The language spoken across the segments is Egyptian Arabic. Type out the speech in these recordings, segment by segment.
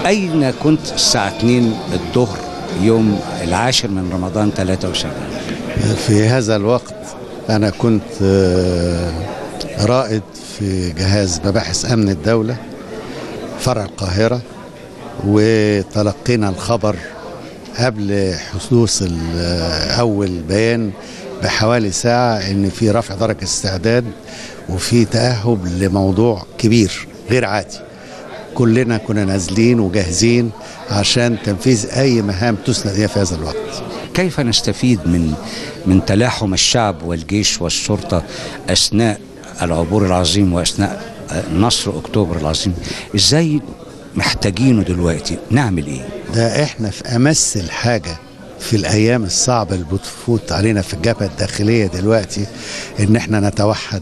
أين كنت الساعة 2 الظهر يوم العاشر من رمضان 73 في هذا الوقت أنا كنت آه، رائد في جهاز مباحث أمن الدولة فرع القاهرة وتلقينا الخبر قبل حدوث ال- أول بيان بحوالي ساعة إن في رفع درجة استعداد وفي تأهب لموضوع كبير غير عادي كلنا كنا نازلين وجاهزين عشان تنفيذ أي مهام تسند إليها في هذا الوقت كيف نستفيد من من تلاحم الشعب والجيش والشرطة أثناء العبور العظيم وأثناء نصر أكتوبر العظيم إزاي محتاجينه دلوقتي نعمل إيه ده احنا في امس الحاجه في الايام الصعبه اللي بتفوت علينا في الجبهه الداخليه دلوقتي ان احنا نتوحد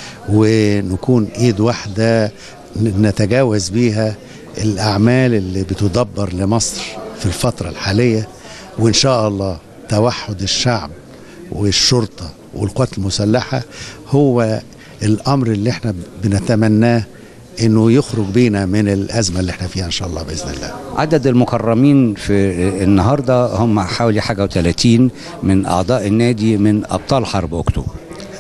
ونكون ايد واحده نتجاوز بيها الاعمال اللي بتدبر لمصر في الفتره الحاليه وان شاء الله توحد الشعب والشرطه والقوات المسلحه هو الامر اللي احنا بنتمناه انه يخرج بينا من الازمه اللي احنا فيها ان شاء الله باذن الله عدد المكرمين في النهارده هم حوالي حاجه و30 من اعضاء النادي من ابطال حرب اكتوبر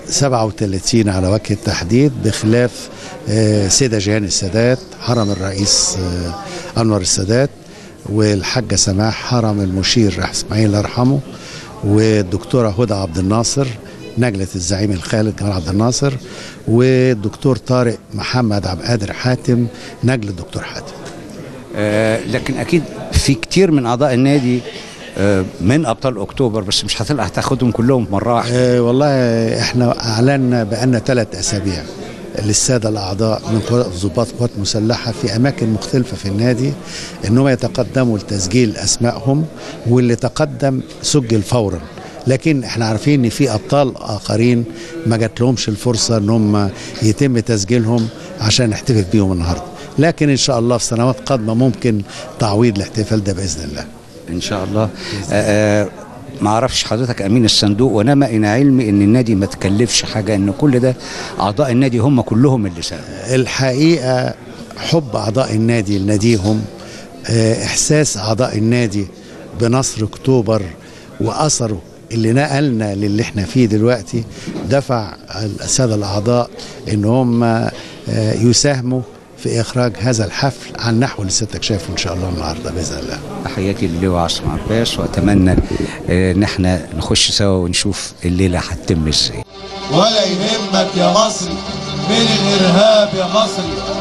37 على وجه التحديد بخلاف آه، سيدة جيهان السادات حرم الرئيس آه، أنور السادات والحاجة سماح حرم المشير اسماعيل الله يرحمه والدكتورة هدى عبد الناصر نجلة الزعيم الخالد جمال عبد الناصر والدكتور طارق محمد عبد القادر حاتم نجل الدكتور حاتم آه، لكن اكيد في كتير من اعضاء النادي آه، من ابطال اكتوبر بس مش هتلقى هتاخدهم كلهم مره واحده آه، والله احنا اعلنا بان ثلاث اسابيع للساده الاعضاء من قوات ضباط قوات مسلحه في اماكن مختلفه في النادي انهم يتقدموا لتسجيل اسمائهم واللي تقدم سجل فورا لكن احنا عارفين ان في ابطال اخرين ما جات لهمش الفرصه ان هم يتم تسجيلهم عشان نحتفل بيهم النهارده لكن ان شاء الله في سنوات قادمه ممكن تعويض الاحتفال ده باذن الله ان شاء الله آه، آه، ما اعرفش حضرتك امين الصندوق وانما ان علمي ان النادي ما تكلفش حاجه ان كل ده اعضاء النادي هم كلهم اللي ساهموا الحقيقة حب أعضاء النادي لناديهم آه، إحساس أعضاء النادي بنصر أكتوبر وأثره اللي نقلنا للي احنا فيه دلوقتي دفع السادة الأعضاء إن هم آه، يساهموا في إخراج هذا الحفل عن نحو اللي ستك شايفه إن شاء الله النهاردة بإذن الله تحياتي للواء عاصم عباس واتمنى آه، ان احنا نخش سوا ونشوف الليله هتتم ازاي ولا يهمك يا مصري من الارهاب يا مصري